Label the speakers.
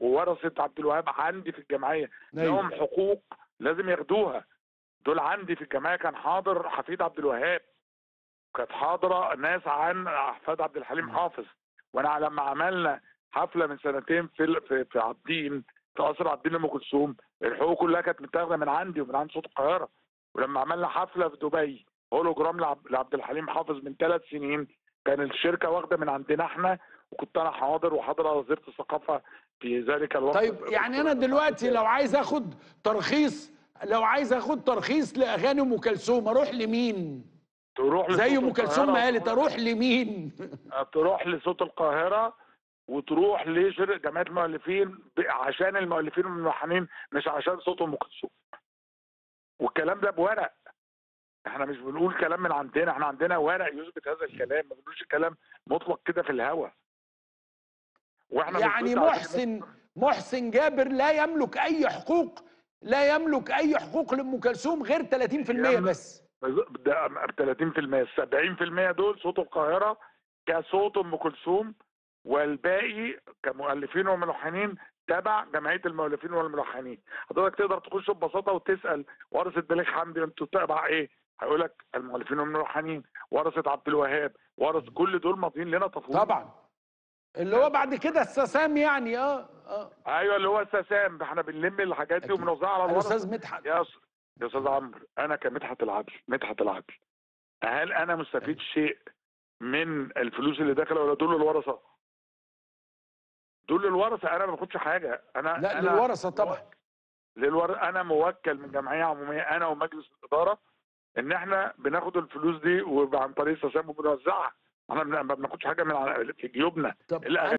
Speaker 1: وورثه عبد الوهاب عندي في الجمعيه
Speaker 2: أيوة.
Speaker 1: لهم حقوق لازم ياخدوها دول عندي في الجمعيه كان حاضر حفيد عبد الوهاب كانت حاضره ناس عن احفاد عبد الحليم حافظ وانا لما عملنا حفله من سنتين في ال- في, في عابدين في قصر عابدين ام كلثوم الحقوق كلها كانت متاخده من عندي ومن عند صوت القاهره ولما عملنا حفله في دبي هولوجرام لعب- لعبد الحليم حافظ من ثلاث سنين كان الشركه واخده من عندنا احنا وكنت انا حاضر وحاضره وزيره الثقافه في ذلك الوقت
Speaker 2: طيب يعني انا دلوقتي لو عايز اخد ترخيص لو عايز اخد ترخيص لاغاني ام كلثوم اروح لمين
Speaker 1: تروح
Speaker 2: زي
Speaker 1: لصوت
Speaker 2: ام كلثوم ما
Speaker 1: القاهرة
Speaker 2: قالت اروح لمين
Speaker 1: تروح لصوت القاهره وتروح لشر جمعيه المؤلفين ب- عشان المؤلفين والملحنين مش عشان صوت ام كلثوم والكلام ده بورق احنا مش بنقول كلام من عندنا احنا عندنا ورق يثبت هذا الكلام ما بنقولش الكلام مطلق كده في الهوا واحنا مش
Speaker 2: يعني
Speaker 1: ضد عشان-
Speaker 2: محسن محسن جابر لا يملك اي حقوق لا يملك اي حقوق لام كلثوم غير 30%
Speaker 1: يملك.
Speaker 2: بس
Speaker 1: ده ب 30% 70% دول صوت القاهره كصوت ام كلثوم والباقي كمؤلفين وملحنين تبع جمعيه المؤلفين والملحنين حضرتك تقدر تخش ببساطه وتسال ورثه بليغ حمدي انتوا تبع ايه؟ هيقول لك المؤلفين والملحنين ورثه عبد الوهاب ورث كل دول ماضيين لنا تفويض
Speaker 2: طبعا اللي هو بعد كده السسام يعني اه اه
Speaker 1: ايوه اللي هو السسام احنا بنلم الحاجات دي
Speaker 2: أكيد.
Speaker 1: وبنوزعها على الورثه
Speaker 2: الاستاذ مدحت
Speaker 1: يا أس- يا استاذ عمرو انا كمدحت العدل مدحت العدل هل انا مستفيد شيء من الفلوس اللي داخله ولا دول الورثه؟ دول الورثه انا ما باخدش حاجه انا
Speaker 2: لا
Speaker 1: أنا
Speaker 2: للورثه طبعا
Speaker 1: للور... انا موكل من جمعيه عموميه انا ومجلس الاداره ان احنا بناخد الفلوس دي وعن طريق التسامح وبنوزعها احنا ما بناخدش حاجه من ع- في جيوبنا
Speaker 2: طب
Speaker 1: الأغاني